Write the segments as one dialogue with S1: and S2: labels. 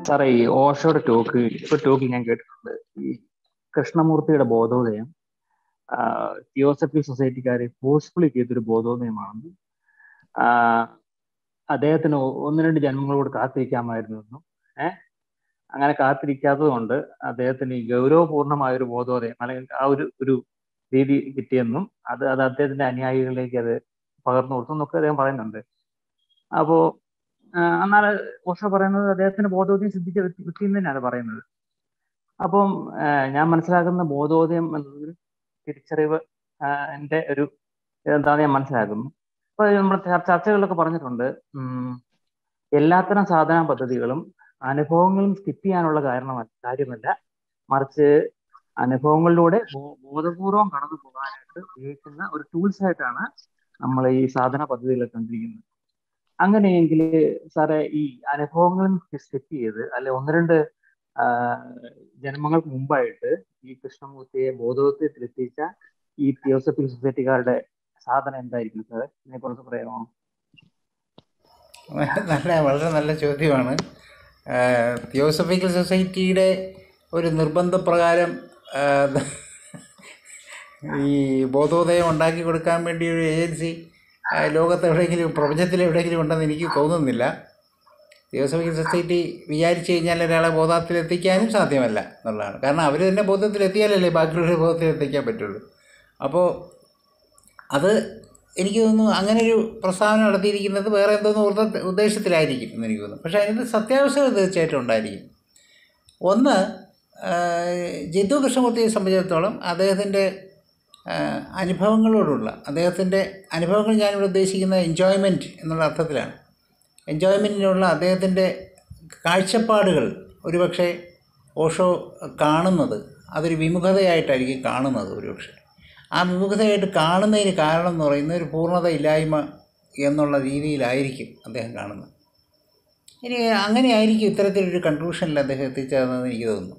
S1: സാറേ ഈ ഓഷോയുടെ ടോക്ക് ഇപ്പൊ ടോക്ക് ഞാൻ കേട്ടിട്ടുണ്ട് ഈ കൃഷ്ണമൂർത്തിയുടെ ബോധോദയം തിയോസഫി സൊസൈറ്റിക്കാരെ ഫോഴ്സ്ഫുള്ളി ചെയ്തൊരു ബോധോദയമാണെന്ന് ആഹ് അദ്ദേഹത്തിന് ഒന്ന് രണ്ട് ജന്മങ്ങളോട് കാത്തിരിക്കാമായിരുന്നു ഏഹ് അങ്ങനെ കാത്തിരിക്കാത്തത് കൊണ്ട് അദ്ദേഹത്തിന് ഈ ഗൗരവപൂർണമായ ഒരു ബോധോദയം അല്ലെങ്കിൽ ആ ഒരു ഒരു രീതി കിട്ടിയെന്നും അത് അത് അദ്ദേഹത്തിന്റെ അനുയായികളിലേക്ക് അത് പകർന്നു കൊടുത്തു എന്നൊക്കെ അദ്ദേഹം പറയുന്നുണ്ട് അപ്പോ എന്നാൽ ഓഷോ പറയുന്നത് അദ്ദേഹത്തിന് ബോധോദയം സിദ്ധിച്ച വ്യക്തി വ്യക്തി എന്ന് തന്നെയാണ് പറയുന്നത് അപ്പം ഞാൻ മനസ്സിലാക്കുന്ന ബോധോദയം എന്നത് തിരിച്ചറിവ് എന്റെ ഒരു എന്താണെന്ന് ഞാൻ മനസ്സിലാക്കുന്നു അപ്പൊ നമ്മൾ ചർച്ചകളിലൊക്കെ പറഞ്ഞിട്ടുണ്ട് എല്ലാത്തരം സാധന പദ്ധതികളും അനുഭവങ്ങളും സ്കിപ്പ് ചെയ്യാനുള്ള കാരണം കാര്യമല്ല മറിച്ച് അനുഭവങ്ങളിലൂടെ ബോധപൂർവം കടന്നു പോകാനായിട്ട് ഉപയോഗിക്കുന്ന ഒരു ടൂൾസ് ആയിട്ടാണ് നമ്മൾ ഈ സാധന പദ്ധതികളെ കണ്ടിരിക്കുന്നത് അങ്ങനെയെങ്കിൽ സാറെ ഈ അനുഭവങ്ങളും സ്കിപ്പ് ചെയ്ത് അല്ലെ ഒന്ന് രണ്ട് ജന്മങ്ങൾക്ക് മുമ്പായിട്ട് ഈ കൃഷ്ണമൂർത്തിയെ ബോധോദയത്തിൽ എത്തിച്ച ഈ തിയോസഫിക് സൊസൈറ്റിക്കാരുടെ സാധനം എന്തായിരിക്കും സാറേ ഇതിനെ കുറിച്ച് പറയാമോ
S2: നല്ല വളരെ നല്ല ചോദ്യമാണ് തിയോസഫിക്കൽ സൊസൈറ്റിയുടെ ഒരു നിർബന്ധപ്രകാരം ഈ ബോധോദയം ഉണ്ടാക്കി കൊടുക്കാൻ വേണ്ടി ഒരു ഏജൻസി ലോകത്ത് എവിടെയെങ്കിലും പ്രപഞ്ചത്തിൽ എവിടെയെങ്കിലും ഉണ്ടെന്ന് എനിക്ക് തോന്നുന്നില്ല തിയോസഫിക്കൽ സൊസൈറ്റി വിചാരിച്ചു കഴിഞ്ഞാൽ ഒരാളെ ബോധത്തിലെത്തിക്കാനും സാധ്യമല്ല എന്നുള്ളതാണ് കാരണം അവർ തന്നെ ബോധത്തിലെത്തിയാലല്ലേ ബാക്കിയുള്ളവരെ ബോധത്തിലെത്തിക്കാൻ പറ്റുള്ളൂ അപ്പോൾ അത് എനിക്ക് തോന്നുന്നു അങ്ങനെ ഒരു പ്രസ്താവന നടത്തിയിരിക്കുന്നത് വേറെ എന്തോന്ന് ഉദ്ദേശത്തിലായിരിക്കും എന്ന് എനിക്ക് തോന്നുന്നു പക്ഷേ അതിൻ്റെ സത്യാവസ്ഥകൾ തീർച്ചയായിട്ടും ഉണ്ടായിരിക്കും ഒന്ന് ജിത്തു കൃഷ്ണമൂർത്തിയെ സംബന്ധിച്ചിടത്തോളം അദ്ദേഹത്തിൻ്റെ അനുഭവങ്ങളോടുള്ള അദ്ദേഹത്തിൻ്റെ അനുഭവങ്ങൾ ഞാനിവിടെ ഉദ്ദേശിക്കുന്ന എൻജോയ്മെൻറ്റ് എന്നുള്ള അർത്ഥത്തിലാണ് എൻജോയ്മെൻറ്റിനുള്ള അദ്ദേഹത്തിൻ്റെ കാഴ്ചപ്പാടുകൾ ഒരുപക്ഷെ ഓഷോ കാണുന്നത് അതൊരു വിമുഖതയായിട്ടായിരിക്കും കാണുന്നത് ഒരുപക്ഷെ ആ വിമുഖതയായിട്ട് കാണുന്നതിന് കാരണം എന്ന് പറയുന്നത് ഒരു പൂർണ്ണത ഇല്ലായ്മ എന്നുള്ള രീതിയിലായിരിക്കും അദ്ദേഹം കാണുന്നത് ഇനി അങ്ങനെയായിരിക്കും ഇത്തരത്തിലൊരു കൺക്ലൂഷനിൽ അദ്ദേഹം എത്തിച്ചേർന്നതെന്ന് എനിക്ക് തോന്നുന്നു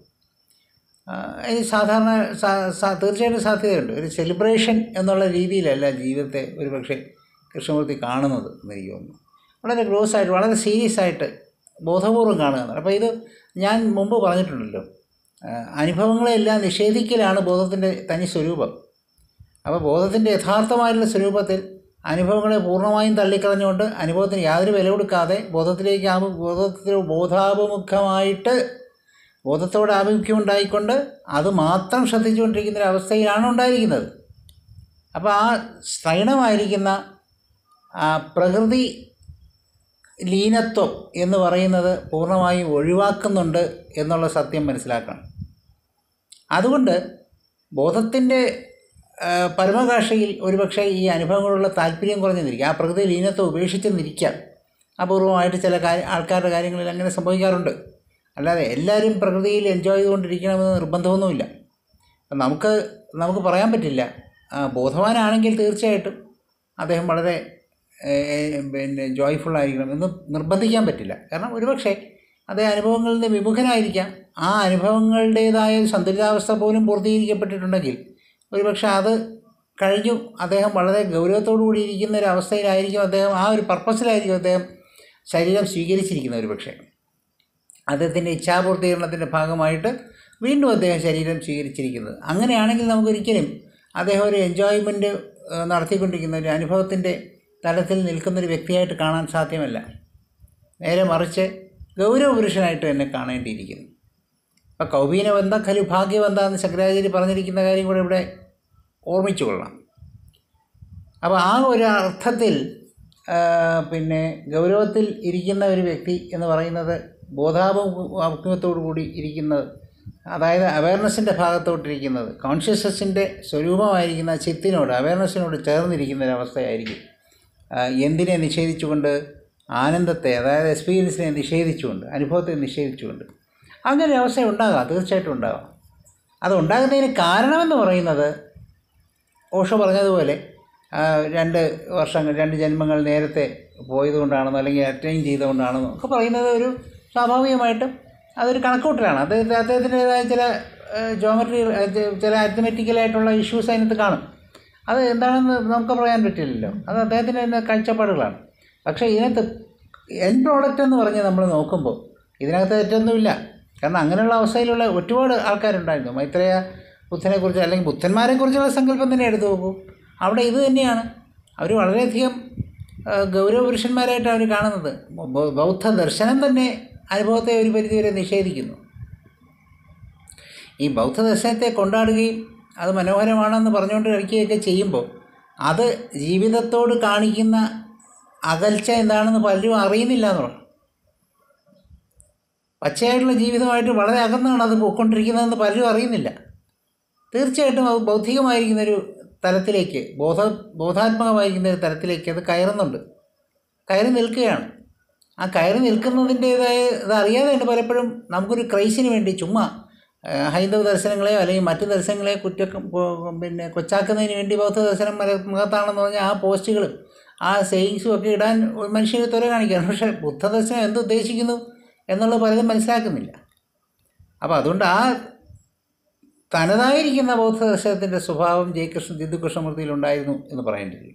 S2: ഇനി സാധാരണ തീർച്ചയായിട്ടും സാധ്യതയുണ്ട് ഒരു സെലിബ്രേഷൻ എന്നുള്ള രീതിയിലല്ല ജീവിതത്തെ ഒരു പക്ഷേ കൃഷ്ണമൂർത്തി കാണുന്നത് എന്ന് എനിക്ക് തോന്നുന്നു വളരെ ഗ്രോസ് ആയിട്ട് വളരെ സീരിയസ് ആയിട്ട് ബോധപൂർവം കാണുക അപ്പോൾ ഇത് ഞാൻ മുമ്പ് പറഞ്ഞിട്ടുണ്ടല്ലോ അനുഭവങ്ങളെല്ലാം നിഷേധിക്കലാണ് ബോധത്തിൻ്റെ തനി സ്വരൂപം അപ്പോൾ ബോധത്തിൻ്റെ യഥാർത്ഥമായിട്ടുള്ള സ്വരൂപത്തിൽ അനുഭവങ്ങളെ പൂർണ്ണമായും തള്ളിക്കളഞ്ഞുകൊണ്ട് അനുഭവത്തിന് യാതൊരു വില കൊടുക്കാതെ ബോധത്തിലേക്ക് ആ ബോധത്തിൽ ബോധാഭിമുഖമായിട്ട് ബോധത്തോട് ആഭിമുഖ്യം ഉണ്ടായിക്കൊണ്ട് അത് മാത്രം ശ്രദ്ധിച്ചുകൊണ്ടിരിക്കുന്ന ഒരു അവസ്ഥയിലാണ് ഉണ്ടായിരിക്കുന്നത് അപ്പോൾ ആ സ്ത്രൈണമായിരിക്കുന്ന ആ പ്രകൃതി ലീനത്വം എന്ന് പറയുന്നത് പൂർണ്ണമായും ഒഴിവാക്കുന്നുണ്ട് എന്നുള്ള സത്യം മനസ്സിലാക്കണം അതുകൊണ്ട് ബോധത്തിൻ്റെ പരമകാഷയിൽ ഒരുപക്ഷെ ഈ അനുഭവങ്ങളുള്ള താല്പര്യം കുറഞ്ഞെന്നിരിക്കും ആ പ്രകൃതി ലീനത്വം ഉപേക്ഷിച്ചെന്നിരിക്കാം അപൂർവമായിട്ട് ചില കാര്യ ആൾക്കാരുടെ കാര്യങ്ങളിൽ അങ്ങനെ സംഭവിക്കാറുണ്ട് അല്ലാതെ എല്ലാവരും പ്രകൃതിയിൽ എൻജോയ് ചെയ്തുകൊണ്ടിരിക്കണമെന്ന് നിർബന്ധമൊന്നുമില്ല നമുക്ക് നമുക്ക് പറയാൻ പറ്റില്ല ബോധവാനാണെങ്കിൽ തീർച്ചയായിട്ടും അദ്ദേഹം വളരെ പിന്നെ ജോയ്ഫുൾ ആയിരിക്കണം എന്ന് നിർബന്ധിക്കാൻ പറ്റില്ല കാരണം ഒരുപക്ഷെ അതേ അനുഭവങ്ങളിൽ നിന്ന് വിമുഖനായിരിക്കാം ആ അനുഭവങ്ങളുടേതായ സന്തുലിതാവസ്ഥ പോലും പൂർത്തീകരിക്കപ്പെട്ടിട്ടുണ്ടെങ്കിൽ ഒരുപക്ഷെ അത് കഴിഞ്ഞു അദ്ദേഹം വളരെ ഗൗരവത്തോടു കൂടി ഇരിക്കുന്ന ഒരു അവസ്ഥയിലായിരിക്കും അദ്ദേഹം ആ ഒരു പർപ്പസിലായിരിക്കും അദ്ദേഹം ശരീരം സ്വീകരിച്ചിരിക്കുന്നത് ഒരു പക്ഷേ അദ്ദേഹത്തിൻ്റെ ഇച്ഛാപൂർത്തീകരണത്തിൻ്റെ ഭാഗമായിട്ട് വീണ്ടും അദ്ദേഹം ശരീരം സ്വീകരിച്ചിരിക്കുന്നത് അങ്ങനെയാണെങ്കിൽ നമുക്കൊരിക്കലും അദ്ദേഹം ഒരു എൻജോയ്മെൻറ്റ് നടത്തിക്കൊണ്ടിരിക്കുന്ന ഒരു അനുഭവത്തിൻ്റെ തലത്തിൽ നിൽക്കുന്നൊരു വ്യക്തിയായിട്ട് കാണാൻ സാധ്യമല്ല നേരെ മറിച്ച് ഗൗരവപുരുഷനായിട്ട് തന്നെ കാണേണ്ടിയിരിക്കുന്നു അപ്പോൾ കൗബീനബന്ധ ഖലു ഭാഗ്യബന്ധ എന്ന് ശങ്കരാചാര്യ പറഞ്ഞിരിക്കുന്ന കാര്യം കൂടെ ഇവിടെ ഓർമ്മിച്ചു കൊള്ളാം അപ്പോൾ ആ ഒരു അർത്ഥത്തിൽ പിന്നെ ഗൗരവത്തിൽ ഇരിക്കുന്ന ഒരു വ്യക്തി എന്ന് പറയുന്നത് ബോധാഭിമുഖത്തോടു കൂടി ഇരിക്കുന്നത് അതായത് അവയർനെസ്സിൻ്റെ ഭാഗത്തോട്ടിരിക്കുന്നത് കോൺഷ്യസ്നസ്സിൻ്റെ സ്വരൂപമായിരിക്കുന്ന ചിത്തിനോട് അവയർനെസ്സിനോട് ചേർന്നിരിക്കുന്ന ഒരവസ്ഥയായിരിക്കും എന്തിനെ നിഷേധിച്ചുകൊണ്ട് ആനന്ദത്തെ അതായത് എക്സ്പീരിയൻസിനെ നിഷേധിച്ചുകൊണ്ട് അനുഭവത്തെ നിഷേധിച്ചുകൊണ്ട് അങ്ങനെ ഒരു അവസ്ഥ ഉണ്ടാകാം തീർച്ചയായിട്ടും ഉണ്ടാകാം അത് ഉണ്ടാകുന്നതിന് കാരണമെന്ന് പറയുന്നത് ഓഷോ പറഞ്ഞതുപോലെ രണ്ട് വർഷങ്ങൾ രണ്ട് ജന്മങ്ങൾ നേരത്തെ പോയതുകൊണ്ടാണെന്നോ അല്ലെങ്കിൽ അറ്റൈൻ ചെയ്തുകൊണ്ടാണെന്നോ ഒക്കെ പറയുന്നത് ഒരു സ്വാഭാവികമായിട്ടും അതൊരു കണക്കൂട്ടലാണ് അത് അദ്ദേഹത്തിൻ്റെതായ ചില ജോമെട്രി ചില അരിത്തമെറ്റിക്കലായിട്ടുള്ള ഇഷ്യൂസ് അതിനകത്ത് കാണും അത് എന്താണെന്ന് നമുക്ക് പറയാൻ പറ്റില്ലല്ലോ അത് അദ്ദേഹത്തിൻ്റെ തന്നെ കാഴ്ചപ്പാടുകളാണ് പക്ഷേ ഇതിനകത്ത് എൻ പ്രോഡക്റ്റ് എന്ന് പറഞ്ഞ് നമ്മൾ നോക്കുമ്പോൾ ഇതിനകത്ത് തെറ്റൊന്നുമില്ല കാരണം അങ്ങനെയുള്ള അവസ്ഥയിലുള്ള ഒരുപാട് ആൾക്കാരുണ്ടായിരുന്നു മൈത്രേയ ബുദ്ധനെക്കുറിച്ച് അല്ലെങ്കിൽ ബുദ്ധന്മാരെക്കുറിച്ചുള്ള സങ്കല്പം തന്നെ എടുത്തു നോക്കൂ അവിടെ ഇത് തന്നെയാണ് അവർ വളരെയധികം ആ, ഗൗരവ പുരുഷന്മാരായിട്ടാണ് അവർ കാണുന്നത് ബൗ- ബൗദ്ധ ദർശനം തന്നെ അനുഭവത്തെ ഒരു പരിധിവരെ നിഷേധിക്കുന്നു ഈ ബൗദ്ധ ദർശനത്തെ കൊണ്ടാടുകയും അത് മനോഹരമാണെന്ന് പറഞ്ഞുകൊണ്ട് കളിക്കുകയൊക്കെ ചെയ്യുമ്പോൾ അത് ജീവിതത്തോട് കാണിക്കുന്ന അകൽച്ച എന്താണെന്ന് പലരും അറിയുന്നില്ല എന്നുള്ളത് പച്ചയായിട്ടുള്ള ജീവിതമായിട്ട് വളരെ അകന്നാണ് അത് പോയിക്കൊണ്ടിരിക്കുന്നതെന്ന് പലരും അറിയുന്നില്ല തീർച്ചയായിട്ടും അത് ബൗദ്ധികമായിരിക്കുന്നൊരു തലത്തിലേക്ക് ബോധ ബോധാത്മകമായിരിക്കുന്ന ഒരു തലത്തിലേക്ക് അത് കയറുന്നുണ്ട് കയറി നിൽക്കുകയാണ് ആ കയറി നിൽക്കുന്നതിൻ്റേതായ ഇത് അറിയാതെ തന്നെ പലപ്പോഴും നമുക്കൊരു ക്രൈസിന് വേണ്ടി ചുമ്മാ ആ, ഹൈന്ദവ ദർശനങ്ങളെയോ അല്ലെങ്കിൽ മറ്റു ദർശനങ്ങളെയോ കുറ്റ പിന്നെ കൊച്ചാക്കുന്നതിന് വേണ്ടി ബൗദ്ധ ദർശനം മര- മഹത്താണെന്ന് പറഞ്ഞാൽ ആ പോസ്റ്റുകളും ആ സെയിങ്സും ഒക്കെ ഇടാൻ ഒരു മനുഷ്യന് ത്വര കാണിക്കുകയാണ് പക്ഷേ ബുദ്ധ ദർശനം എന്ത് ഉദ്ദേശിക്കുന്നു എന്നുള്ളത് പലരും മനസ്സിലാക്കുന്നില്ല അപ്പോൾ അതുകൊണ്ട് ആ തനതായിരിക്കുന്ന ബൗദ്ധ ദർശനത്തിൻ്റെ സ്വഭാവം ജയകൃഷ്ണ ജിദ്ദുകൃഷ്ണമൂർത്തിയിൽ ഉണ്ടായിരുന്നു എന്ന് പറയേണ്ടി വരും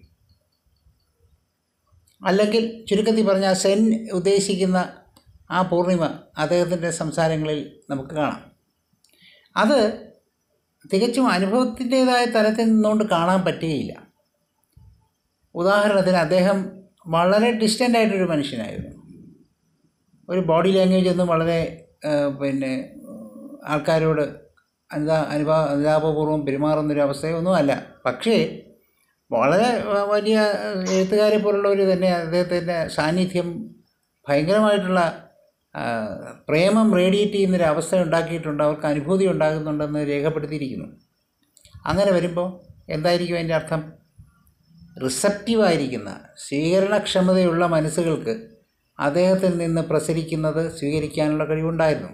S2: അല്ലെങ്കിൽ ചുരുക്കത്തിൽ പറഞ്ഞാൽ സെൻ ഉദ്ദേശിക്കുന്ന ആ പൂർണിമ അദ്ദേഹത്തിൻ്റെ സംസാരങ്ങളിൽ നമുക്ക് കാണാം അത് തികച്ചും അനുഭവത്തിൻ്റേതായ തലത്തിൽ നിന്നുകൊണ്ട് കാണാൻ പറ്റുകയില്ല ഉദാഹരണത്തിന് അദ്ദേഹം വളരെ ഡിസ്റ്റൻ്റ് ആയിട്ടൊരു മനുഷ്യനായിരുന്നു ഒരു ബോഡി ലാംഗ്വേജ് ഒന്നും വളരെ ആ, പിന്നെ ആൾക്കാരോട് അനുതാ അനുഭാ അനുതാപപൂർവ്വം പെരുമാറുന്നൊരു അവസ്ഥയൊന്നും അല്ല പക്ഷേ വളരെ വ- വലിയ എഴുത്തുകാരെ പോലുള്ളവർ തന്നെ അദ്ദേഹത്തിൻ്റെ സാന്നിധ്യം ഭയങ്കരമായിട്ടുള്ള ആ, പ്രേമം റേഡിയേറ്റ് ചെയ്യുന്നൊരു അവസ്ഥ ഉണ്ടാക്കിയിട്ടുണ്ട് അവർക്ക് അനുഭൂതി ഉണ്ടാകുന്നുണ്ടെന്ന് രേഖപ്പെടുത്തിയിരിക്കുന്നു അങ്ങനെ വരുമ്പോൾ എന്തായിരിക്കും അതിൻ്റെ അർത്ഥം റിസപ്റ്റീവായിരിക്കുന്ന സ്വീകരണക്ഷമതയുള്ള മനസ്സുകൾക്ക് അദ്ദേഹത്തിൽ നിന്ന് പ്രസരിക്കുന്നത് സ്വീകരിക്കാനുള്ള കഴിവുണ്ടായിരുന്നു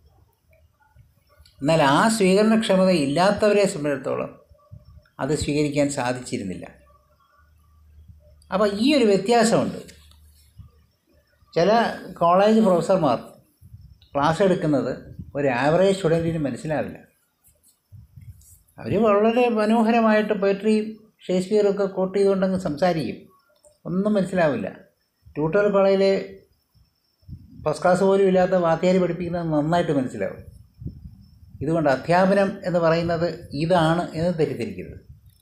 S2: എന്നാൽ ആ സ്വീകരണക്ഷമത ഇല്ലാത്തവരെ സംബന്ധിച്ചിടത്തോളം അത് സ്വീകരിക്കാൻ സാധിച്ചിരുന്നില്ല അപ്പോൾ ഈ ഒരു വ്യത്യാസമുണ്ട് ചില കോളേജ് പ്രൊഫസർമാർ ക്ലാസ് എടുക്കുന്നത് ഒരു ആവറേജ് സ്റ്റുഡൻറ്റിന് മനസ്സിലാവില്ല അവർ വളരെ മനോഹരമായിട്ട് പോയട്രിയും ഷേക്സ്പിയറൊക്കെ കോട്ട് ചെയ്തുകൊണ്ടങ്ങ് സംസാരിക്കും ഒന്നും മനസ്സിലാവില്ല ട്യൂട്ടർ കോളേജിലെ ഫസ്റ്റ് ക്ലാസ് പോലും ഇല്ലാത്ത വാദ്യാരി പഠിപ്പിക്കുന്നത് നന്നായിട്ട് മനസ്സിലാവും ഇതുകൊണ്ട് അധ്യാപനം എന്ന് പറയുന്നത് ഇതാണ് എന്ന് തെറ്റിദ്ധരിക്കരുത്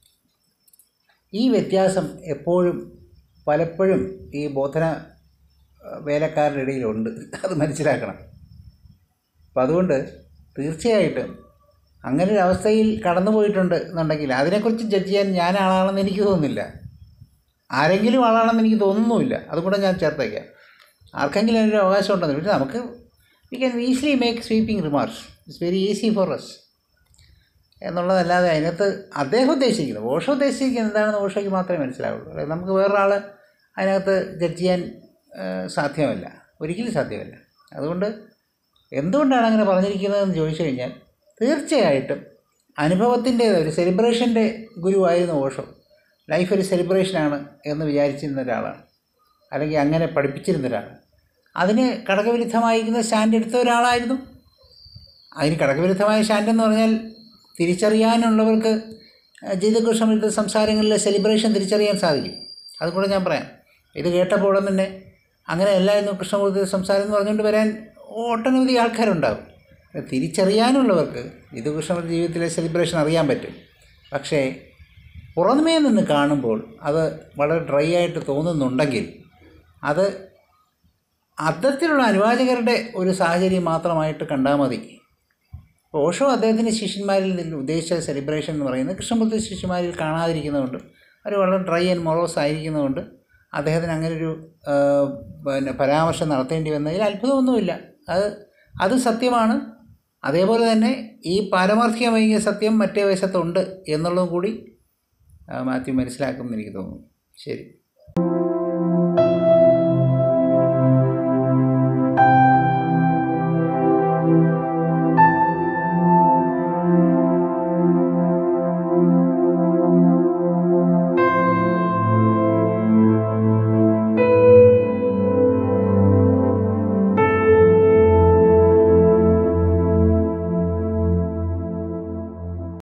S2: ഈ വ്യത്യാസം എപ്പോഴും പലപ്പോഴും ഈ ബോധന അഹ്, വേലക്കാരുടെ ഇടയിലുണ്ട് അത് മനസ്സിലാക്കണം അപ്പം അതുകൊണ്ട് തീർച്ചയായിട്ടും അങ്ങനെ ഒരു അവസ്ഥയിൽ കടന്നു പോയിട്ടുണ്ട് എന്നുണ്ടെങ്കിൽ അതിനെക്കുറിച്ച് ജഡ്ജ് ചെയ്യാൻ ഞാൻ ആളാണെന്ന് എനിക്ക് തോന്നുന്നില്ല ആരെങ്കിലും ആളാണെന്ന് എനിക്ക് തോന്നുന്നുമില്ല അതും കൂടെ ഞാൻ ചേർത്തേക്കാം ആർക്കെങ്കിലും അതിനൊരു അവകാശം ഉണ്ടെന്ന് പക്ഷേ നമുക്ക് we can easily make sweeping remarks it's very easy for us എന്നുള്ളതല്ലാതെ അതിനകത്ത് അദ്ദേഹം ഉദ്ദേശിക്കുന്നത് ഓഷോ ഉദ്ദേശിക്കുന്നത് എന്താണെന്ന് ഓഷോയ്ക്ക് മാത്രമേ മനസ്സിലാവുള്ളൂ അതായത് നമുക്ക് വേറൊരാൾ അതിനകത്ത് ജഡ്ജ് ചെയ്യാൻ ആ, സാധ്യമല്ല ഒരിക്കലും സാധ്യമല്ല അതുകൊണ്ട് എന്തുകൊണ്ടാണ് അങ്ങനെ പറഞ്ഞിരിക്കുന്നതെന്ന് ചോദിച്ചു കഴിഞ്ഞാൽ തീർച്ചയായിട്ടും അനുഭവത്തിൻ്റെ ഒരു സെലിബ്രേഷൻ്റെ ഗുരുവായിരുന്നു ഓഷോ ലൈഫ് ഒരു സെലിബ്രേഷനാണ് എന്ന് വിചാരിച്ചിരുന്ന ഒരാളാണ് അല്ലെങ്കിൽ അങ്ങനെ പഠിപ്പിച്ചിരുന്ന ഒരാൾ അതിന് ഘടകവിരുദ്ധമായിരിക്കുന്ന സ്റ്റാൻഡ് എടുത്ത ഒരാളായിരുന്നു അതിന് ഘടകവിരുദ്ധമായ സ്റ്റാൻഡ് എന്ന് പറഞ്ഞാൽ തിരിച്ചറിയാനുള്ളവർക്ക് ജീതകൃഷ്ണമിന്റെ സംസാരങ്ങളിലെ സെലിബ്രേഷൻ തിരിച്ചറിയാൻ സാധിക്കും അതും കൂടെ ഞാൻ പറയാം ഇത് കേട്ടപ്പോൾ ഉടൻ തന്നെ അങ്ങനെ എല്ലായിരുന്നു കൃഷ്ണമൂർത്തി സംസാരം എന്ന് പറഞ്ഞുകൊണ്ട് വരാൻ ഒട്ടനവധി ആൾക്കാരുണ്ടാകും തിരിച്ചറിയാനുള്ളവർക്ക് ഇത് കൃഷ്ണമൂർത്തി ജീവിതത്തിലെ സെലിബ്രേഷൻ അറിയാൻ പറ്റും പക്ഷേ പുറമേ നിന്ന് കാണുമ്പോൾ അത് വളരെ ഡ്രൈ ആയിട്ട് തോന്നുന്നുണ്ടെങ്കിൽ അത് അത്തരത്തിലുള്ള അനുവാചകരുടെ ഒരു സാഹചര്യം മാത്രമായിട്ട് കണ്ടാൽ മതി ഓഷോ അദ്ദേഹത്തിൻ്റെ ശിഷ്യന്മാരിൽ നിന്ന് ഉദ്ദേശിച്ച സെലിബ്രേഷൻ എന്ന് പറയുന്നത് കൃഷ്ണമൂർത്തി ശിഷ്യന്മാരിൽ കാണാതിരിക്കുന്നതുകൊണ്ട് അവർ വളരെ ഡ്രൈ ആൻഡ് മൊറോസ് ആയിരിക്കുന്നതുകൊണ്ട് അദ്ദേഹത്തിന് അങ്ങനെ ഒരു ആ, പിന്നെ പരാമർശം നടത്തേണ്ടി വന്നതിൽ അത്ഭുതമൊന്നുമില്ല അത് അത് സത്യമാണ് അതേപോലെ തന്നെ ഈ പാരമാർത്ഥികമായ സത്യം മറ്റേ വശത്തുണ്ട് എന്നുള്ളതും കൂടി ആ, മാത്യു മനസ്സിലാക്കുമെന്ന് എനിക്ക് തോന്നുന്നു ശരി